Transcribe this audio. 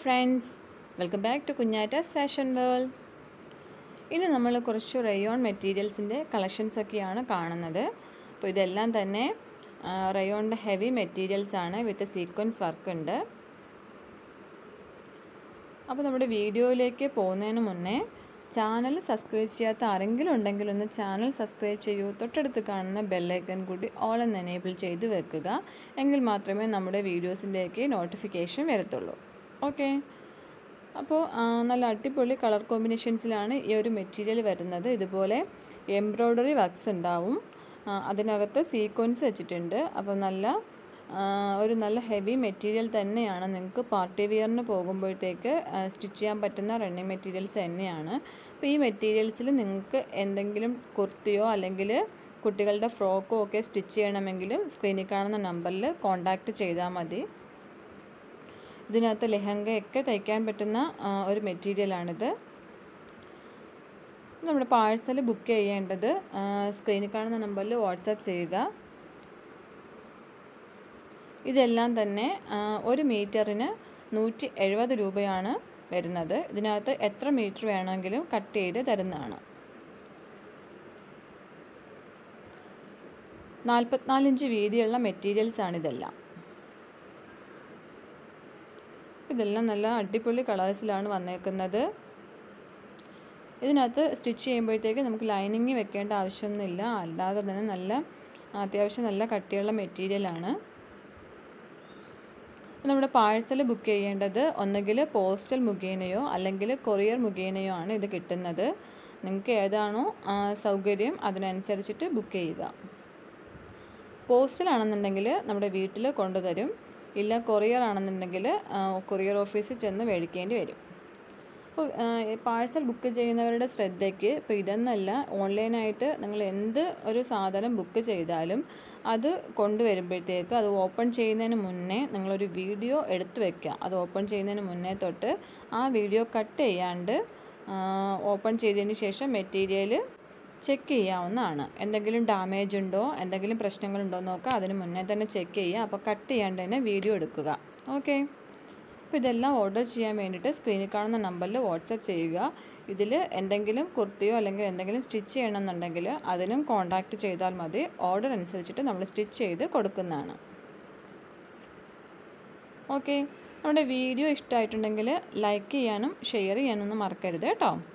friends welcome back to Kunjattas fashion world ഇനി നമ്മൾ കുറച്ച് റയോൺ മെറ്റീരിയൽസിൻ്റെ കളക്ഷൻസ് ഒക്കെയാണ് കാണുന്നത് അപ്പോൾ ഇതെല്ലാം തന്നെ റയോണിൻ്റെ ഹെവി മെറ്റീരിയൽസ് ആണ് വിത്ത് സീക്വൻസ് വർക്ക് ഉണ്ട് അപ്പോൾ നമ്മുടെ വീഡിയോയിലേക്ക് പോകുന്നതിന് മുന്നേ ചാനൽ സബ്സ്ക്രൈബ് ചെയ്യാത്ത ആരെങ്കിലും ഉണ്ടെങ്കിൽ ഒന്ന് ചാനൽ സബ്സ്ക്രൈബ് ചെയ്യൂ തൊട്ടടുത്ത് കാണുന്ന ബെല്ലൈക്കൺ കൂടി ഓൾ എന്ന് എനേബിൾ ചെയ്ത് വെക്കുക എങ്കിൽ മാത്രമേ നമ്മുടെ വീഡിയോസിലേക്ക് നോട്ടിഫിക്കേഷൻ വരത്തുള്ളൂ ഓക്കെ അപ്പോൾ നല്ല അടിപൊളി കളർ കോമ്പിനേഷൻസിലാണ് ഈ ഒരു മെറ്റീരിയൽ വരുന്നത് ഇതുപോലെ എംബ്രോയ്ഡറി വർക്ക്സ് ഉണ്ടാവും അതിനകത്ത് സീക്വൻസ് വെച്ചിട്ടുണ്ട് അപ്പോൾ നല്ല ഒരു നല്ല ഹെവി മെറ്റീരിയൽ തന്നെയാണ് നിങ്ങൾക്ക് പാർട്ടി വിയറിന് പോകുമ്പോഴത്തേക്ക് സ്റ്റിച്ച് ചെയ്യാൻ പറ്റുന്ന റണ്ണിങ് മെറ്റീരിയൽസ് തന്നെയാണ് അപ്പോൾ ഈ മെറ്റീരിയൽസിൽ നിങ്ങൾക്ക് എന്തെങ്കിലും കുർത്തിയോ അല്ലെങ്കിൽ കുട്ടികളുടെ ഫ്രോക്കോ ഒക്കെ സ്റ്റിച്ച് ചെയ്യണമെങ്കിലും സ്ക്രീനിൽ കാണുന്ന നമ്പറിൽ കോൺടാക്റ്റ് ചെയ്താൽ മതി ഇതിനകത്ത് ലെഹങ്കയൊക്കെ തയ്ക്കാൻ പറ്റുന്ന ഒരു മെറ്റീരിയലാണിത് നമ്മുടെ പാഴ്സൽ ബുക്ക് ചെയ്യേണ്ടത് സ്ക്രീനിൽ കാണുന്ന നമ്പറിൽ വാട്സാപ്പ് ചെയ്യുക ഇതെല്ലാം തന്നെ ഒരു മീറ്ററിന് നൂറ്റി എഴുപത് രൂപയാണ് വരുന്നത് ഇതിനകത്ത് എത്ര മീറ്റർ വേണമെങ്കിലും കട്ട് ചെയ്ത് തരുന്നതാണ് നാൽപ്പത്തിനാലിഞ്ച് വീതിയുള്ള മെറ്റീരിയൽസ് ആണ് ഇതെല്ലാം ഇതെല്ലാം നല്ല അടിപൊളി കളേഴ്സിലാണ് വന്നേക്കുന്നത് ഇതിനകത്ത് സ്റ്റിച്ച് ചെയ്യുമ്പോഴത്തേക്ക് നമുക്ക് ലൈനിങ് വെക്കേണ്ട ആവശ്യമൊന്നുമില്ല അല്ലാതെ തന്നെ നല്ല അത്യാവശ്യം നല്ല കട്ടിയുള്ള മെറ്റീരിയലാണ് നമ്മുടെ പാഴ്സൽ ബുക്ക് ചെയ്യേണ്ടത് ഒന്നുകിൽ പോസ്റ്റൽ മുഖേനയോ അല്ലെങ്കിൽ കൊറിയർ മുഖേനയോ ആണ് ഇത് കിട്ടുന്നത് നിങ്ങൾക്ക് ഏതാണോ സൗകര്യം അതിനനുസരിച്ചിട്ട് ബുക്ക് ചെയ്യുക പോസ്റ്റലാണെന്നുണ്ടെങ്കിൽ നമ്മുടെ വീട്ടിൽ കൊണ്ടുതരും ഇല്ല കൊറിയർ ആണെന്നുണ്ടെങ്കിൽ കൊറിയർ ഓഫീസിൽ ചെന്ന് മേടിക്കേണ്ടി വരും അപ്പോൾ പാഴ്സൽ ബുക്ക് ചെയ്യുന്നവരുടെ ശ്രദ്ധയ്ക്ക് ഇപ്പോൾ ഇതെന്നല്ല ഓൺലൈനായിട്ട് നിങ്ങൾ എന്ത് ഒരു സാധനം ബുക്ക് ചെയ്താലും അത് കൊണ്ടുവരുമ്പോഴത്തേക്ക് അത് ഓപ്പൺ ചെയ്യുന്നതിന് മുന്നേ നിങ്ങളൊരു വീഡിയോ എടുത്തു വെക്കുക അത് ഓപ്പൺ ചെയ്യുന്നതിന് മുന്നേ തൊട്ട് ആ വീഡിയോ കട്ട് ചെയ്യാണ്ട് ഓപ്പൺ ചെയ്തതിന് ശേഷം മെറ്റീരിയൽ ചെക്ക് ചെയ്യാവുന്നതാണ് എന്തെങ്കിലും ഡാമേജ് ഉണ്ടോ എന്തെങ്കിലും പ്രശ്നങ്ങളുണ്ടോ എന്ന് നോക്കുക അതിന് മുന്നേ തന്നെ ചെക്ക് ചെയ്യുക അപ്പോൾ കട്ട് ചെയ്യാണ്ട് തന്നെ വീഡിയോ എടുക്കുക ഓക്കെ അപ്പോൾ ഇതെല്ലാം ഓർഡർ ചെയ്യാൻ വേണ്ടിയിട്ട് സ്ക്രീനിൽ കാണുന്ന നമ്പറിൽ വാട്സപ്പ് ചെയ്യുക ഇതിൽ എന്തെങ്കിലും കുർത്തിയോ അല്ലെങ്കിൽ എന്തെങ്കിലും സ്റ്റിച്ച് ചെയ്യണമെന്നുണ്ടെങ്കിൽ അതിനും കോൺടാക്റ്റ് ചെയ്താൽ മതി ഓർഡർ അനുസരിച്ചിട്ട് നമ്മൾ സ്റ്റിച്ച് ചെയ്ത് കൊടുക്കുന്നതാണ് ഓക്കെ നമ്മുടെ വീഡിയോ ഇഷ്ടമായിട്ടുണ്ടെങ്കിൽ ലൈക്ക് ചെയ്യാനും ഷെയർ ചെയ്യാനൊന്നും മറക്കരുത് കേട്ടോ